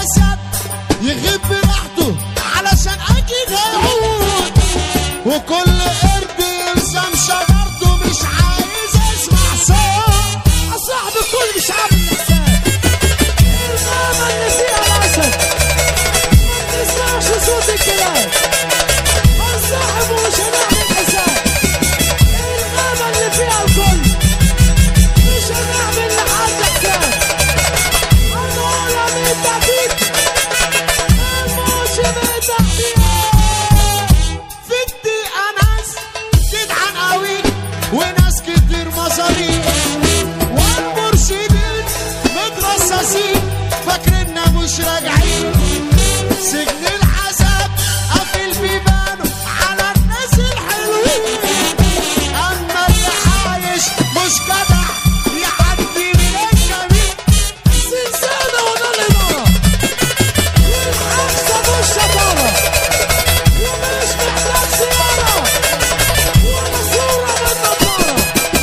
اسد يغيب براحته علشان اكيد هيعود وكل قرد يلزم شجرته مش عايز يسمع صوت صاحب الكل مش عامل حساب الغابة اللي فيها الأسد ما تسمعش صوت الكلاب هنصاحب ومش هنعمل حساب الغابة اللي فيها الكل مش هنعمل لحد حساب هنقولها من تحديد الموش من تحديد في الدقيقة ناس جدعان قوي وناس كتير مصاريف والمرشدين مترصصين فاكريننا مش راجعين سجن العذاب قافل بيبانه على الناس الحلوين اما اللي عايش مش جدع يعدي من الجميل سلسلة ولا الإدارة والحبسة والشطارة ومش محتاج سيارة ولا صورة بالنظارة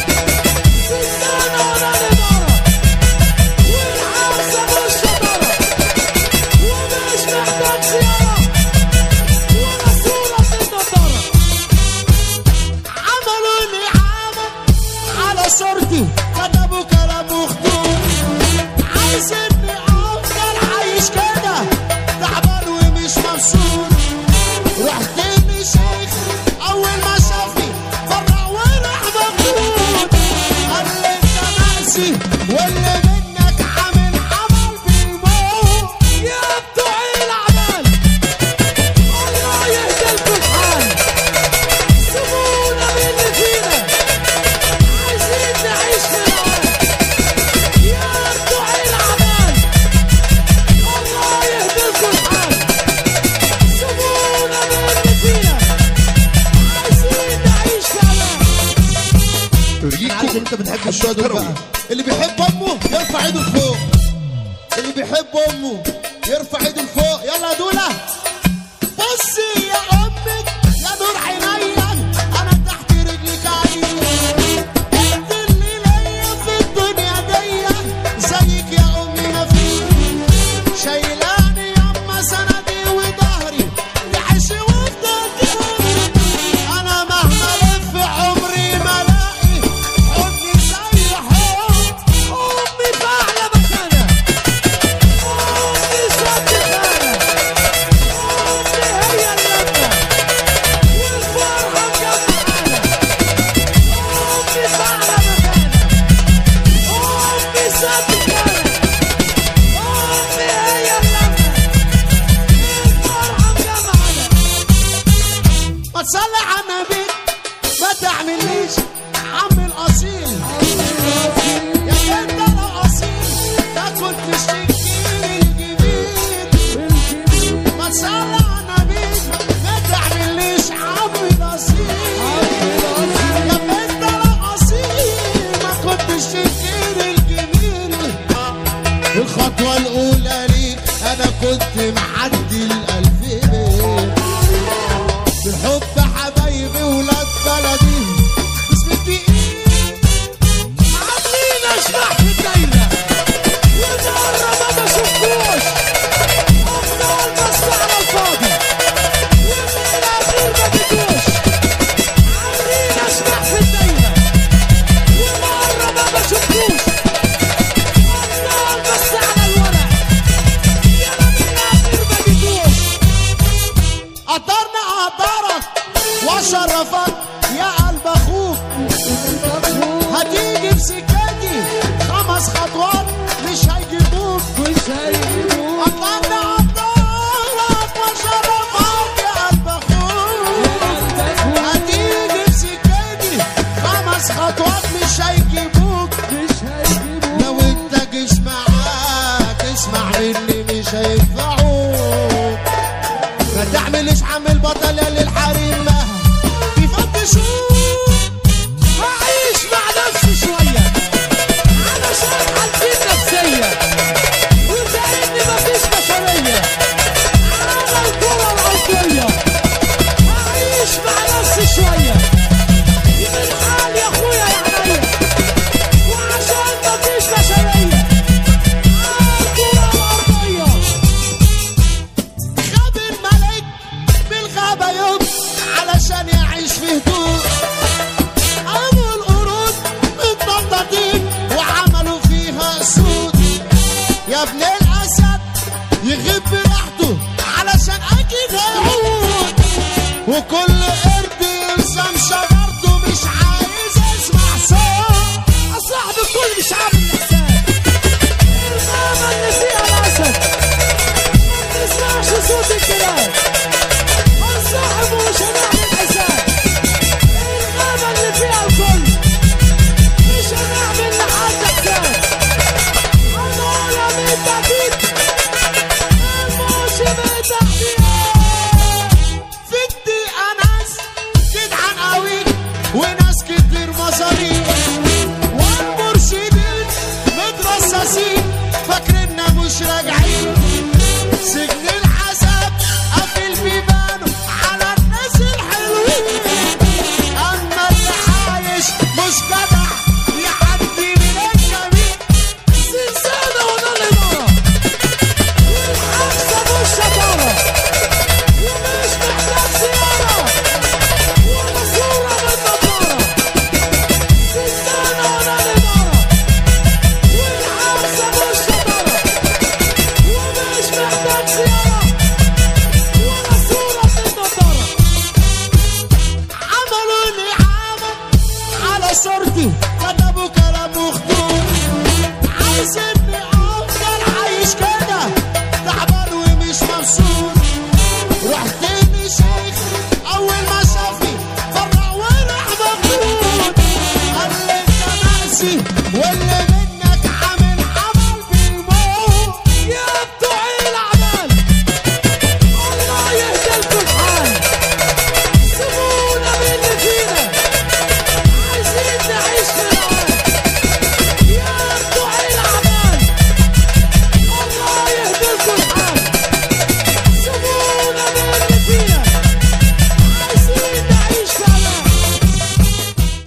سلسلة ولا الإدارة والحبسة والشطارة ومش محتاج سيارة ولا صورة بالنظارة عملوا لي عمل على صورتي كتبوا كلام مخدوم عايزني افضل عايش كده تعبان ومش مبسوط رحت لشيخ اول ما شافني فرع وراح مخدود قال لي انت مأسي واللي منك عامل عمل بيموت يا بتوع الأعمال الله يهدلكوا الحال سيبونا باللي فينا عايزين نعيش في العالم يا بتوع الأعمال الله يهدلكوا الحال سيبونا باللي فينا عايزين نعيش في العالم انا عارف ان انت بتحب الشوية دول بقى اللي بيحب امه يرفع ايده لفوق اللي بيحب امه يرفع ايده لفوق يلا يا دولا بصي يا امك يا نور عينيا انا تحت رجلك عيني انت اللي ليا في الدنيا دي زيك يا امي ما في شايلاني يما سندي وظهري بعشي وفضلتي انا مهما الف عمري ما الاقي حضني زي حب أمي في أعلى مكانة أمي صوت خانة أمي هي اللمة والفرحة مجمعانا أمي في أعلى مكانة أمي صوت خانة أمي هي اللمة الفرحة مجمعانا ما تصلي على النبي ما تعمليش عم الاصيل يا انت لو اصيل ده كنت تشتكي الجديد ما تصلي على النبي ما تعمليش عم الاصيل يا انت لو اصيل ما كنتش تشتكي الجميل الخطوة الأولى ليك أنا كنت معدي الألف بيت بالحب حبايبي ولاد بلدي اسمي الدقيق عاملين اشباح في الدايرة والمرة ما بشوفوش افضل بس على الفاضي ومن الاخير ما بدوش عاملين اشباح في الدايرة والمرة ما بشوفوش افضل بس على الورق يلا من الاخير ما بدوش قدرنا قدرك وشرفك يا قلب أخوك هتيجي في سكتي خمس خطوات مش هيجيبوك مش هيجيبوك قدرنا قدرك وشرفك يا قلب أخوك هتيجي في سكتي خمس خطوات مش هيجيبوك مش هيجيبوك لو انت جيش معاك اسمع مني مش هينفعوك ما تعملش عامل بطل يا للحريم يفتشوك هعيش مع نفسي شوية علشان حالتي النفسية وكأني مفيش بشرية على الكرة الأرضية هعيش مع نفسي شوية من حال يا أخويا يا عينيا وعشان مفيش بشرية على الكرة الأرضية عايزين